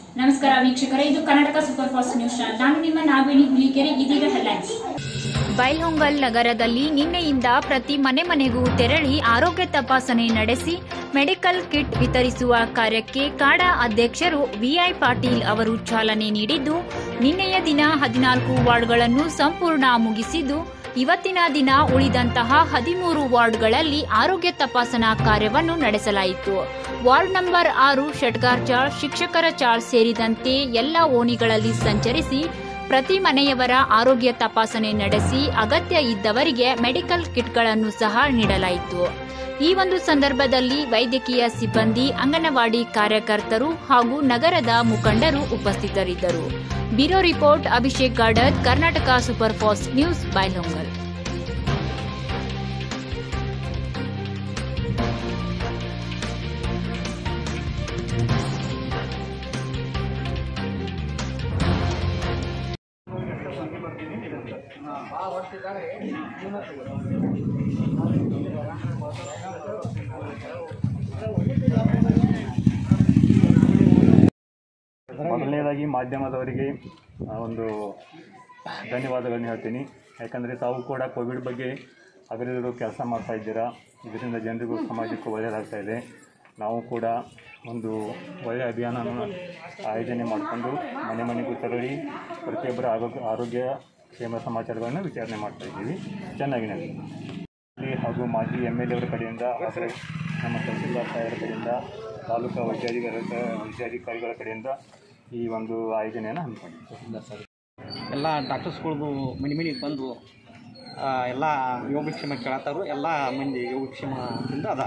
ನಮಸ್ಕಾರ ವೀಕ್ಷಕರೇ ಇದು Karnataka super fast news channel ನಾನು ನಿಮ್ಮ ನಾಗವೇಣಿ ಹುಲಿಕೆರೆ ಇದೀಗ ಹೆಡ್ಲೈನ್ಸ್ ಬೈಲ್ಹೊಂಗಲ್ ನಗರದಲ್ಲಿ ನಿನ್ನೆಯಿಂದ ಪ್ರತಿ ಮನೆ ಮನೆಗೂ ತೆರಳಿ ಆರೋಗ್ಯ ತಪಾಸಣೆ ನಡೆಸಿ ಮೆಡಿಕಲ್ ಕಿಟ್ ವಿತರಿಸುವ ಕಾರ್ಯಕ್ಕೆ ಕಾಡಾ ಅಧ್ಯಕ್ಷರು ವಿಐ ಪಾಟೀಲ್ ಅವರು ಚಾಲನೆ ನೀಡಿದ್ದು ನಿನ್ನೆಯ ದಿನ ಹದಿನಾಲ್ಕು ವಾರ್ಡ್ಗಳನ್ನು ಸಂಪೂರ್ಣ ಮುಗಿಸಿದ್ದು ಇವತ್ತಿನ ದಿನ ಉಳಿದಂತಹ ಹದಿಮೂರು ವಾರ್ಡ್ಗಳಲ್ಲಿ ಆರೋಗ್ಯ ತಪಾಸಣಾ ಕಾರ್ಯವನ್ನು ನಡೆಸಲಾಯಿತು ವಾರ್ಡ್ ನಂಬರ್ ಆರು ಷಟ್ಗಾರ್ ಚಾಳ್ ಶಿಕ್ಷಕರ ಚಾಳ್ ಸೇರಿದಂತೆ ಎಲ್ಲ ಓಣಿಗಳಲ್ಲಿ ಸಂಚರಿಸಿ ಪ್ರತಿ ಮನೆಯವರ ಆರೋಗ್ಯ ತಪಾಸಣೆ ನಡೆಸಿ ಅಗತ್ಯ ಇದ್ದವರಿಗೆ ಮೆಡಿಕಲ್ ಕಿಟ್ಗಳನ್ನು ಸಹ ನೀಡಲಾಯಿತು ಈ ಒಂದು ಸಂದರ್ಭದಲ್ಲಿ ವೈದ್ಯಕೀಯ ಸಿಬ್ಬಂದಿ ಅಂಗನವಾಡಿ ಕಾರ್ಯಕರ್ತರು ಹಾಗೂ ನಗರದ ಮುಖಂಡರು ಉಪಸ್ಥಿತರಿದ್ದರು bureau report Abhishek Gadad Karnataka super fast news ಬೈಲೊಂಗಲ್ ಮೊದಲನೇದಾಗಿ ಮಾಧ್ಯಮದವರಿಗೆ ಆ, ಒಂದು ಧನ್ಯವಾದಗಳನ್ನ ಹೇಳ್ತೀನಿ ಯಾಕಂದರೆ ತಾವು ಕೂಡ ಕೋವಿಡ್ ಬಗ್ಗೆ ಅಗಲಿರೋ ಕೆಲಸ ಮಾಡ್ತಾ ಇದ್ದೀರಾ ಇದರಿಂದ ಜನರಿಗೂ ಸಮಾಜಕ್ಕೂ ಒಳ್ಳೆಯದಾಗ್ತಾ ಇದೆ ನಾವು ಕೂಡ ಒಂದು ಒಳ್ಳೆಯ ಅಭಿಯಾನವನ್ನು ಆಯೋಜನೆ ಮಾಡಿಕೊಂಡು ಮನೆ ಮನೆಗೂ ತೆರಳಿ ಪ್ರತಿಯೊಬ್ಬರ ಆರೋಗ್ಯ ಆರೋಗ್ಯ ಕ್ಷೇಮ ಸಮಾಚಾರಗಳನ್ನು ವಿಚಾರಣೆ ಮಾಡ್ತಾ ಇದ್ದೀವಿ ಚೆನ್ನಾಗಿ ನಡೆದಿದೆ ಇಲ್ಲಿ ಹಾಗೂ ಮಾಜಿ ಎಮ್ ಎಲ್ ಎವರ ಕಡೆಯಿಂದ ಹಾಗೂ ನಮ್ಮ ತಹಸೀಲ್ದಾರ್ ಸಾಹೇಬರ ಕಡೆಯಿಂದ ತಾಲೂಕಾ ವೈದ್ಯಾಧಿಕಾರಿ ವೈದ್ಯಾಧಿಕಾರಿಗಳ ಕಡೆಯಿಂದ ಈ ಒಂದು ಆಯೋಜನೆಯನ್ನು ಹಮ್ಮಿಕೊಂಡಿದ್ದೀವಿ ಎಲ್ಲ ಡಾಕ್ಟರ್ಸ್ಗಳದು ಮನೆ ಮನೆಗೆ ಬಂದು ಆ, ಎಲ್ಲ ಯೋಗಕ್ಷೇಮ ಕೇಳತ್ತಾರು ಎಲ್ಲ ಮಂದಿ ಯೋಗಕ್ಷೇಮದಿಂದ ಅದ